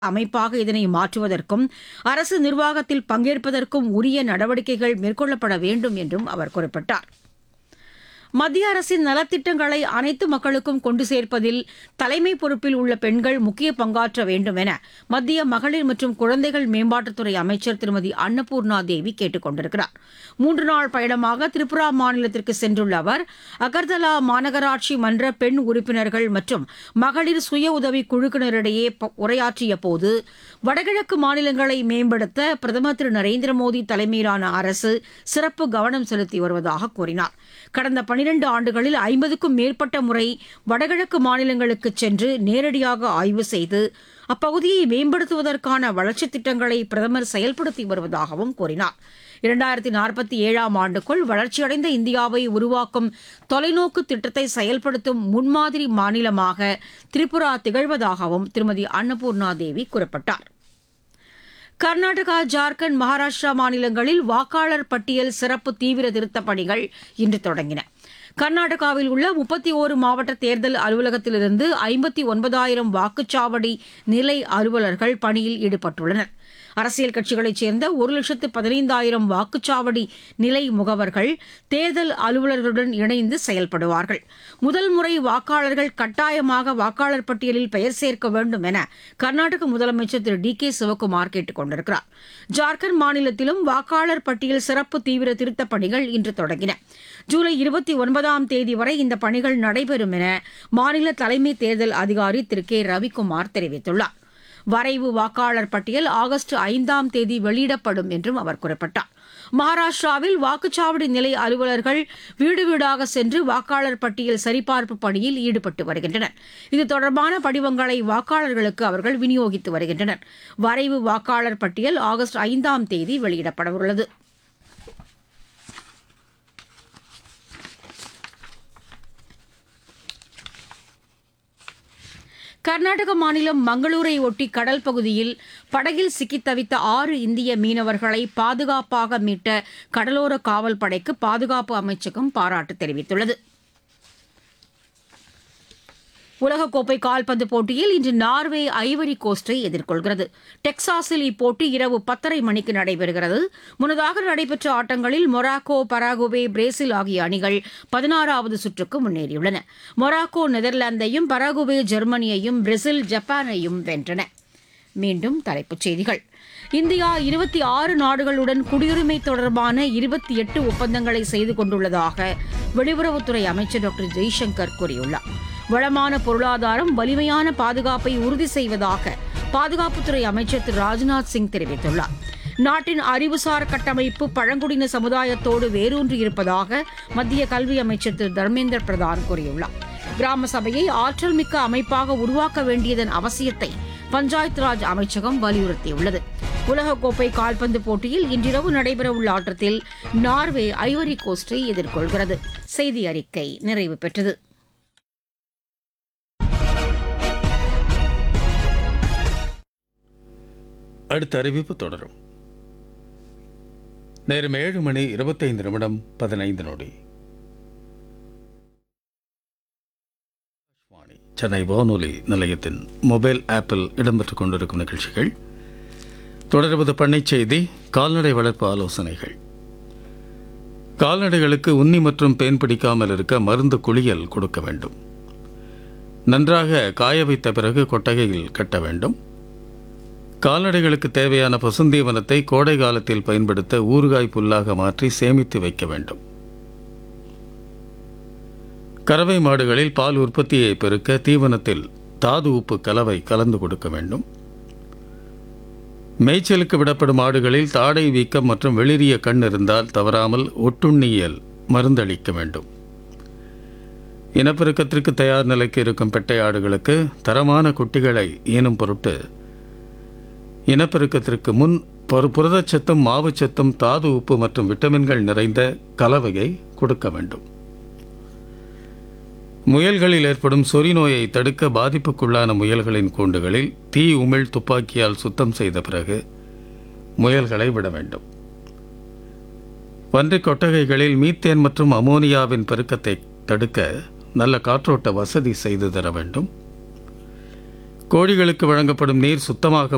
அமைப்பாக இதனை மாற்றுவதற்கும் அரசு நிர்வாகத்தில் பங்கேற்பதற்கும் உரிய நடவடிக்கைகள் மேற்கொள்ளப்பட வேண்டும் என்றும் அவர் குறிப்பிட்டார் மத்திய அரசின் நலத்திட்டங்களை அனைத்து மக்களுக்கும் கொண்டு சேர்ப்பதில் தலைமை பொறுப்பில் உள்ள பெண்கள் முக்கிய பங்காற்ற வேண்டும் என மத்திய மகளிர் மற்றும் குழந்தைகள் மேம்பாட்டுத்துறை அமைச்சர் திருமதி அன்னபூர்ணா தேவி கேட்டுக் கொண்டிருக்கிறார் மூன்று நாள் பயணமாக திரிபுரா மாநிலத்திற்கு சென்றுள்ள அவர் அகர்தலா மாநகராட்சி மன்ற பெண் உறுப்பினர்கள் மற்றும் மகளிர் சுய உதவி குழுக்களிடையே ப- உரையாற்றிய போது வடகிழக்கு மாநிலங்களை மேம்படுத்த பிரதமர் திரு நரேந்திர மோடி தலைமையிலான அரசு சிறப்பு கவனம் செலுத்தி வருவதாக கூறினார் கடந்த பனிரண்டு ஆண்டுகளில் ஐம்பதுக்கும் மேற்பட்ட முறை வடகிழக்கு மாநிலங்களுக்கு சென்று நேரடியாக ஆய்வு செய்து அப்பகுதியை மேம்படுத்துவதற்கான வளர்ச்சித் திட்டங்களை பிரதமர் செயல்படுத்தி வருவதாகவும் கூறினார் இரண்டாயிரத்தி நாற்பத்தி ஏழாம் ஆண்டுக்குள் வளர்ச்சியடைந்த இந்தியாவை உருவாக்கும் தொலைநோக்கு திட்டத்தை செயல்படுத்தும் முன்மாதிரி மாநிலமாக திரிபுரா திகழ்வதாகவும் திருமதி அன்னபூர்ணா தேவி குறிப்பிட்டார் கர்நாடகா ஜார்க்கண்ட் மகாராஷ்டிரா மாநிலங்களில் வாக்காளர் பட்டியல் சிறப்பு தீவிர திருத்தப் பணிகள் இன்று தொடங்கின கர்நாடகாவில் உள்ள முப்பத்தி ஓரு மாவட்ட தேர்தல் அலுவலகத்திலிருந்து ஐம்பத்தி ஒன்பதாயிரம் வாக்குச்சாவடி நிலை அலுவலர்கள் பணியில் ஈடுபட்டுள்ளனர் அரசியல் கட்சிகளைச் சேர்ந்த ஒரு லட்சத்து பதினைந்தாயிரம் வாக்குச்சாவடி நிலை முகவர்கள் தேர்தல் அலுவலர்களுடன் இணைந்து செயல்படுவார்கள் முதல் முறை வாக்காளர்கள் கட்டாயமாக வாக்காளர் பட்டியலில் பெயர் சேர்க்க வேண்டும் என கர்நாடக முதலமைச்சர் திரு டி கே சிவக்குமார் கேட்டுக் கொண்டிருக்கிறார் ஜார்க்கண்ட் மாநிலத்திலும் வாக்காளர் பட்டியல் சிறப்பு தீவிர திருத்தப் பணிகள் இன்று தொடங்கின ஜூலை இருபத்தி ஒன்பதாம் தேதி வரை இந்த பணிகள் நடைபெறும் என மாநில தலைமை தேர்தல் அதிகாரி திரு கே ரவிக்குமார் தெரிவித்துள்ளார் வரைவு வாக்காளர் பட்டியல் ஆகஸ்ட் ஐந்தாம் தேதி வெளியிடப்படும் என்றும் அவர் குறிப்பிட்டார் மகாராஷ்டிராவில் வாக்குச்சாவடி நிலை அலுவலர்கள் வீடு வீடாக சென்று வாக்காளர் பட்டியல் சரிபார்ப்பு பணியில் ஈடுபட்டு வருகின்றனர் இது தொடர்பான படிவங்களை வாக்காளர்களுக்கு அவர்கள் விநியோகித்து வருகின்றனர் வரைவு வாக்காளர் பட்டியல் ஆகஸ்ட் ஐந்தாம் தேதி வெளியிடப்படவுள்ளது கர்நாடக மாநிலம் மங்களூரை ஒட்டி கடல் பகுதியில் படகில் சிக்கித் தவித்த ஆறு இந்திய மீனவர்களை பாதுகாப்பாக மீட்ட கடலோர காவல் படைக்கு பாதுகாப்பு அமைச்சகம் பாராட்டு தெரிவித்துள்ளது உலகக்கோப்பை கால்பந்து போட்டியில் இன்று நார்வே ஐவரி கோஸ்டை எதிர்கொள்கிறது டெக்சாஸில் இப்போட்டி இரவு பத்தரை மணிக்கு நடைபெறுகிறது முன்னதாக நடைபெற்ற ஆட்டங்களில் மொராக்கோ பராகுவே பிரேசில் ஆகிய அணிகள் பதினாறாவது சுற்றுக்கு முன்னேறியுள்ளன மொராக்கோ நெதர்லாந்தையும் பராகுவே ஜெர்மனியையும் பிரேசில் ஜப்பானையும் வென்றன மீண்டும் தலைப்புச் செய்திகள் இந்தியா இருபத்தி ஆறு நாடுகளுடன் குடியுரிமை தொடர்பான இருபத்தி எட்டு ஒப்பந்தங்களை செய்து கொண்டுள்ளதாக வெளியுறவுத்துறை அமைச்சர் டாக்டர் ஜெய்சங்கர் கூறியுள்ளார் வளமான பொருளாதாரம் வலிமையான பாதுகாப்பை உறுதி செய்வதாக பாதுகாப்புத்துறை அமைச்சர் திரு ராஜ்நாத் சிங் தெரிவித்துள்ளார் நாட்டின் அறிவுசார் கட்டமைப்பு பழங்குடியின சமுதாயத்தோடு வேரூன்றி இருப்பதாக மத்திய கல்வி அமைச்சர் திரு தர்மேந்திர பிரதான் கூறியுள்ளார் கிராம சபையை ஆற்றல் மிக்க அமைப்பாக உருவாக்க வேண்டியதன் அவசியத்தை பஞ்சாயத் ராஜ் அமைச்சகம் வலியுறுத்தியுள்ளது உலகக்கோப்பை கால்பந்து போட்டியில் இன்றிரவு நடைபெறவுள்ள ஆட்டத்தில் நார்வே ஐவரி கோஸ்டை எதிர்கொள்கிறது செய்தி அறிக்கை நிறைவு பெற்றது அடுத்த அறிவிப்பு தொடரும் நேரம் ஏழு மணி இருபத்தைந்து நிமிடம் பதினைந்து நொடி ஆகாஷ்வாணி, சென்னை வானொலி நிலையத்தின் மொபைல் ஆப்பில் இடம்பெற்றுக் கொண்டிருக்கும் நிகழ்ச்சிகள் தொடர்வது பண்ணைச் செய்தி கால்நடை வளர்ப்பு ஆலோசனைகள் கால்நடைகளுக்கு உன்னி மற்றும் பேன் பிடிக்காமல் இருக்க மருந்து குளியல் கொடுக்க வேண்டும் நன்றாக காய வைத்த பிறகு கொட்டகையில் கட்ட வேண்டும் கால்நடைகளுக்கு தேவையான பசுந்தீவனத்தை கோடை காலத்தில் பயன்படுத்த ஊறுகாய் புல்லாக மாற்றி சேமித்து வைக்க வேண்டும் கறவை மாடுகளில் பால் உற்பத்தியை பெருக்க தீவனத்தில் தாது உப்பு கலவை கலந்து கொடுக்க வேண்டும் மேய்ச்சலுக்கு விடப்படும் மாடுகளில் தாடை வீக்கம் மற்றும் வெளிரிய கண் இருந்தால் தவறாமல் ஒட்டுண்ணியல் மருந்தளிக்க வேண்டும் இனப்பெருக்கத்திற்கு தயார் நிலைக்கு இருக்கும் பெட்டை ஆடுகளுக்கு தரமான குட்டிகளை ஈனும் பொருட்டு இனப்பெருக்கத்திற்கு முன் புர புரதச்சத்தும் மாவுச்சத்தும் தாது உப்பு மற்றும் விட்டமின்கள் நிறைந்த கலவையை கொடுக்க வேண்டும் முயல்களில் ஏற்படும் சொறி நோயை தடுக்க பாதிப்புக்குள்ளான முயல்களின் கூண்டுகளில் தீ உமிழ் துப்பாக்கியால் சுத்தம் செய்த பிறகு முயல்களை விட வேண்டும் பன்றிக் கொட்டகைகளில் மீத்தேன் மற்றும் அமோனியாவின் பெருக்கத்தை தடுக்க நல்ல காற்றோட்ட வசதி செய்து தர வேண்டும் கோழிகளுக்கு வழங்கப்படும் நீர் சுத்தமாக